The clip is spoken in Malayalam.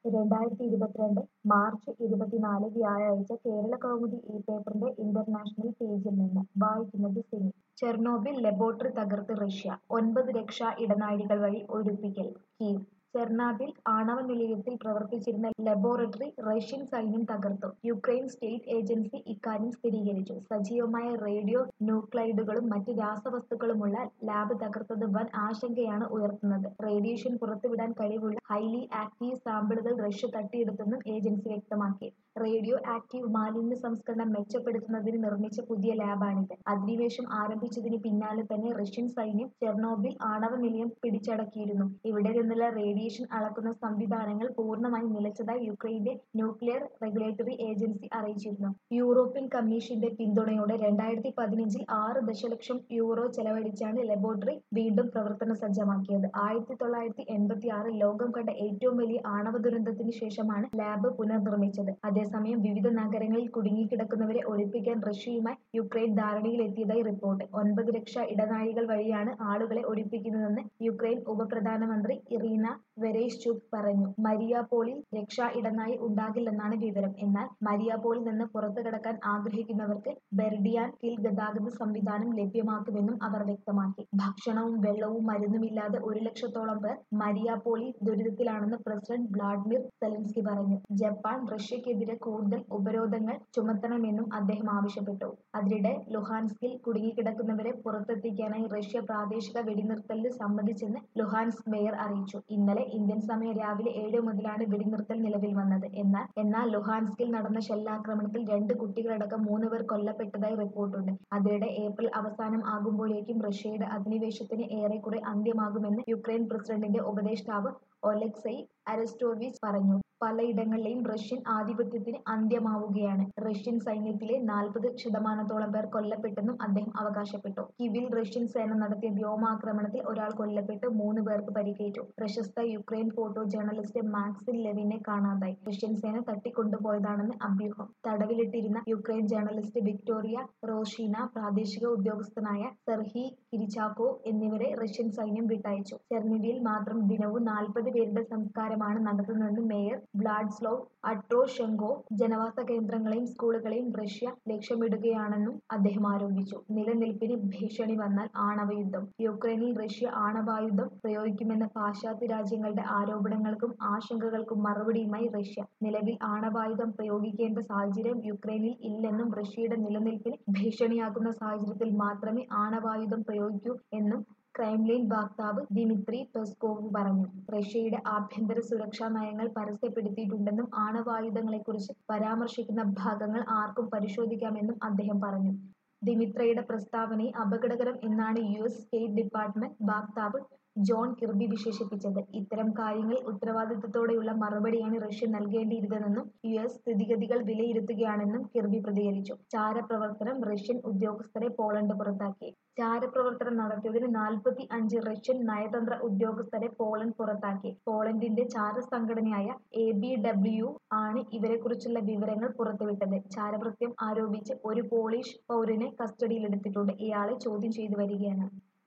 രണ്ടായിരത്തി ഇരുപത്തിരണ്ട് മാർച്ച് ഇരുപത്തിനാല് വ്യാഴാഴ്ച കേരള കൗമുദി ഈ പേപ്പറിന്റെ ഇന്റർനാഷണൽ പേജിൽ നിന്ന് വായിക്കുന്നത് സിനി ചെർണോബിൽ ലബോറട്ടറി തകർത്ത് റഷ്യ ഒൻപത് രക്ഷാ ഇടനാഴികൾ വഴി ഒഴിപ്പിക്കൽ കീവ് ചെർണാബിൽ ആണവ നിലയത്തിൽ പ്രവർത്തിച്ചിരുന്ന ലബോറട്ടറി റഷ്യൻ സൈന്യം തകർത്തു യുക്രൈൻ സ്റ്റേറ്റ് ഏജൻസി ഇക്കാര്യം സ്ഥിരീകരിച്ചു സജീവമായ റേഡിയോ ന്യൂക്ലൈഡുകളും മറ്റ് രാസവസ്തുക്കളുമുള്ള ലാബ് തകർത്തത് വൻ ആശങ്കയാണ് ഉയർത്തുന്നത് റേഡിയേഷൻ പുറത്തുവിടാൻ കഴിവുള്ള ഹൈലി ആക്റ്റീവ് സാമ്പിളുകൾ റഷ്യ തട്ടിയെടുത്തെന്നും ഏജൻസി വ്യക്തമാക്കി റേഡിയോ ആക്റ്റീവ് മാലിന്യ സംസ്കരണം മെച്ചപ്പെടുത്തുന്നതിന് നിർമ്മിച്ച പുതിയ ലാബാണിത് അധിനിവേശം ആരംഭിച്ചതിന് പിന്നാലെ തന്നെ റഷ്യൻ സൈന്യം ചെർണോബിൽ ആണവ നിലയം പിടിച്ചടക്കിയിരുന്നു ഇവിടെ നിന്നുള്ള റേഡിയേഷൻ അളക്കുന്ന സംവിധാനങ്ങൾ പൂർണ്ണമായി നിലച്ചതായി യുക്രൈന്റെ ന്യൂക്ലിയർ റെഗുലേറ്ററി ഏജൻസി അറിയിച്ചിരുന്നു യൂറോപ്യൻ കമ്മീഷന്റെ പിന്തുണയോടെ രണ്ടായിരത്തി പതിനഞ്ചിൽ ആറ് ദശലക്ഷം യൂറോ ചെലവഴിച്ചാണ് ലബോറട്ടറി വീണ്ടും പ്രവർത്തന സജ്ജമാക്കിയത് ആയിരത്തി തൊള്ളായിരത്തി എൺപത്തി ആറിൽ ലോകം കണ്ട ഏറ്റവും വലിയ ആണവ ദുരന്തത്തിന് ശേഷമാണ് ലാബ് പുനർനിർമ്മിച്ചത് അതേസമയം വിവിധ നഗരങ്ങളിൽ കുടുങ്ങിക്കിടക്കുന്നവരെ ഒഴിപ്പിക്കാൻ റഷ്യയുമായി യുക്രൈൻ ധാരണയിലെത്തിയതായി റിപ്പോർട്ട് ഒൻപത് രക്ഷാ ഇടനാഴികൾ വഴിയാണ് ആളുകളെ ഒഴിപ്പിക്കുന്നതെന്ന് യുക്രൈൻ ഉപപ്രധാനമന്ത്രി ഇറീന വെരേഷ്ചുക് പറഞ്ഞു മരിയാപോളിൽ രക്ഷാ ഇടനാഴി ഉണ്ടാകില്ലെന്നാണ് വിവരം എന്നാൽ മരിയാപോളിൽ നിന്ന് പുറത്തു കടക്കാൻ ആഗ്രഹിക്കുന്നവർക്ക് ബെർഡിയാൻകിൽ ഗതാഗത സംവിധാനം ലഭ്യമാക്കുമെന്നും അവർ വ്യക്തമാക്കി ഭക്ഷണവും വെള്ളവും മരുന്നുമില്ലാതെ ഒരു ലക്ഷത്തോളം പേർ മരിയാപോളി ദുരിതത്തിലാണെന്ന് പ്രസിഡന്റ് വ്ളാഡിമിർ സെലൻസ്കി പറഞ്ഞു ജപ്പാൻ റഷ്യക്കെതിരെ കൂടുതൽ ഉപരോധങ്ങൾ ചുമത്തണമെന്നും അദ്ദേഹം ആവശ്യപ്പെട്ടു അതിനിടെ ലുഹാൻസ്കിൽ കുടുങ്ങിക്കിടക്കുന്നവരെ പുറത്തെത്തിക്കാനായി റഷ്യ പ്രാദേശിക വെടിനിർത്തലിന് സമ്മതിച്ചെന്ന് ലുഹാൻസ്ക് മേയർ അറിയിച്ചു ഇന്നലെ ഇന്ത്യൻ സമയം രാവിലെ ഏഴ് മുതലാണ് വെടിനിർത്തൽ നിലവിൽ വന്നത് എന്നാൽ എന്നാൽ ലുഹാൻസ്കിൽ നടന്ന ഷെല്ലാക്രമണത്തിൽ രണ്ട് കുട്ടികളടക്കം മൂന്ന് പേർ കൊല്ലപ്പെട്ടതായി റിപ്പോർട്ടുണ്ട് അതിനിടെ ഏപ്രിൽ അവസാനം ആകുമ്പോഴേക്കും റഷ്യയുടെ അധിനിവേശത്തിന് ഏറെക്കുറെ അന്ത്യമാകുമെന്ന് യുക്രൈൻ പ്രസിഡന്റിന്റെ ഉപദേഷ്ടാവ് ഒലെക്സൈ അരസ്റ്റോവിച്ച് പറഞ്ഞു പലയിടങ്ങളിലെയും റഷ്യൻ ആധിപത്യത്തിന് അന്ത്യമാവുകയാണ് റഷ്യൻ സൈന്യത്തിലെ നാൽപ്പത് ശതമാനത്തോളം പേർ കൊല്ലപ്പെട്ടെന്നും അദ്ദേഹം അവകാശപ്പെട്ടു കിവിൽ റഷ്യൻ സേന നടത്തിയ വ്യോമാക്രമണത്തിൽ ഒരാൾ കൊല്ലപ്പെട്ട് മൂന്ന് പേർക്ക് പരിക്കേറ്റു പ്രശസ്ത യുക്രൈൻ ഫോട്ടോ ജേർണലിസ്റ്റ് മാക്സിൻ ലെവിനെ കാണാതായി റഷ്യൻ സേന തട്ടിക്കൊണ്ടുപോയതാണെന്ന് അഭ്യൂഹം തടവിലിട്ടിരുന്ന യുക്രൈൻ ജേർണലിസ്റ്റ് വിക്ടോറിയ റോഷീന പ്രാദേശിക ഉദ്യോഗസ്ഥനായ സെർഹി കിരിചാക്കോ എന്നിവരെ റഷ്യൻ സൈന്യം വിട്ടയച്ചു ചെർണിവിയിൽ മാത്രം ദിനവും നാൽപ്പത് പേരുടെ സംസ്കാരമാണ് നടത്തുന്നതെന്ന് മേയർ വ്ളാഡ്സ്ലോവ് അട്രോഷെങ്കോ ജനവാസ കേന്ദ്രങ്ങളെയും സ്കൂളുകളെയും റഷ്യ ലക്ഷ്യമിടുകയാണെന്നും അദ്ദേഹം ആരോപിച്ചു നിലനിൽപ്പിന് ഭീഷണി വന്നാൽ ആണവയുദ്ധം യുക്രൈനിൽ റഷ്യ ആണവായുധം പ്രയോഗിക്കുമെന്ന പാശ്ചാത്യ രാജ്യങ്ങളുടെ ആരോപണങ്ങൾക്കും ആശങ്കകൾക്കും മറുപടിയുമായി റഷ്യ നിലവിൽ ആണവായുധം പ്രയോഗിക്കേണ്ട സാഹചര്യം യുക്രൈനിൽ ഇല്ലെന്നും റഷ്യയുടെ നിലനിൽപ്പിന് ഭീഷണിയാകുന്ന സാഹചര്യത്തിൽ മാത്രമേ ആണവായുധം പ്രയോഗിക്കൂ എന്നും ക്രെംലിൻ വക്താവ് ദിമിത്രി പെസ്കോവ് പറഞ്ഞു റഷ്യയുടെ ആഭ്യന്തര സുരക്ഷാ നയങ്ങൾ പരസ്യപ്പെടുത്തിയിട്ടുണ്ടെന്നും ആണവായുധങ്ങളെക്കുറിച്ച് പരാമർശിക്കുന്ന ഭാഗങ്ങൾ ആർക്കും പരിശോധിക്കാമെന്നും അദ്ദേഹം പറഞ്ഞു ദിമിത്രയുടെ പ്രസ്താവനയെ അപകടകരം എന്നാണ് യു എസ് സ്റ്റേറ്റ് ഡിപ്പാർട്ട്മെന്റ് വക്താവ് ജോൺ കിർബി വിശേഷിപ്പിച്ചത് ഇത്തരം കാര്യങ്ങളിൽ ഉത്തരവാദിത്തത്തോടെയുള്ള മറുപടിയാണ് റഷ്യ നൽകേണ്ടിയിരുന്നതെന്നും യു എസ് സ്ഥിതിഗതികൾ വിലയിരുത്തുകയാണെന്നും കിർബി പ്രതികരിച്ചു ചാരപ്രവർത്തനം റഷ്യൻ ഉദ്യോഗസ്ഥരെ പോളണ്ട് പുറത്താക്കി ചാരപ്രവർത്തനം നടത്തിയതിന് നാൽപ്പത്തി അഞ്ച് റഷ്യൻ നയതന്ത്ര ഉദ്യോഗസ്ഥരെ പോളണ്ട് പുറത്താക്കി പോളണ്ടിന്റെ ചാര സംഘടനയായ എ ബി ഡബ്ല്യു ആണ് ഇവരെക്കുറിച്ചുള്ള വിവരങ്ങൾ പുറത്തുവിട്ടത് ചാരകൃത്യം ആരോപിച്ച് ഒരു പോളിഷ് പൗരനെ കസ്റ്റഡിയിലെടുത്തിട്ടുണ്ട് ഇയാളെ ചോദ്യം ചെയ്തു വരികയാണ്